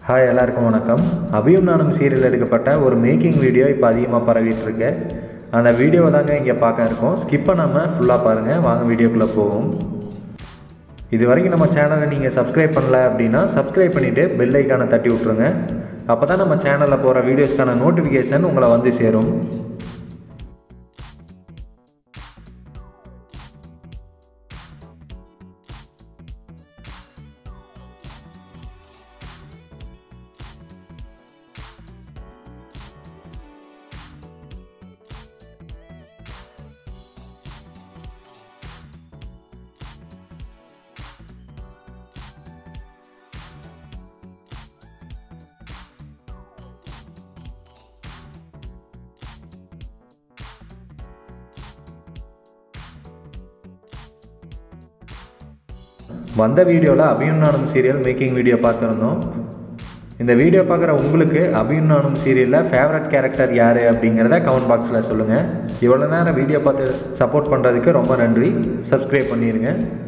hi எல்லாருக்கும் வணக்கம் அபியும் நானும் சீரியல் எடுக்கப்பட்ட ஒரு மேக்கிங் வீடியோ இப்போ அதிகமாக பரவிட்டு இருக்கு அந்த வீடியோவை தாங்க இங்கே பார்க்க இருக்கோம் ஸ்கிப் பண்ணாமல் ஃபுல்லாக பாருங்கள் வாங்க வீடியோக்குள்ளே போவோம் இது வரைக்கும் நம்ம சேனலை நீங்கள் சப்ஸ்கிரைப் பண்ணல அப்படின்னா சப்ஸ்கிரைப் பண்ணிவிட்டு பெல் ஐக்கானை தட்டி விட்ருங்க அப்போ தான் நம்ம சேனலில் போகிற வீடியோஸ்க்கான நோட்டிஃபிகேஷன் உங்களை வந்து சேரும் வந்த வீடியோவில் அபியும் நானும் சீரியல் மேக்கிங் வீடியோ பார்த்துருந்தோம் இந்த வீடியோ பார்க்குற உங்களுக்கு அபியும் நானும் சீரியலில் ஃபேவரட் கேரக்டர் யார் அப்படிங்கிறத கமெண்ட் பாக்ஸில் சொல்லுங்கள் இவ்வளோ நேரம் வீடியோ பார்த்து சப்போர்ட் பண்ணுறதுக்கு ரொம்ப நன்றி சப்ஸ்கிரைப் பண்ணிடுங்க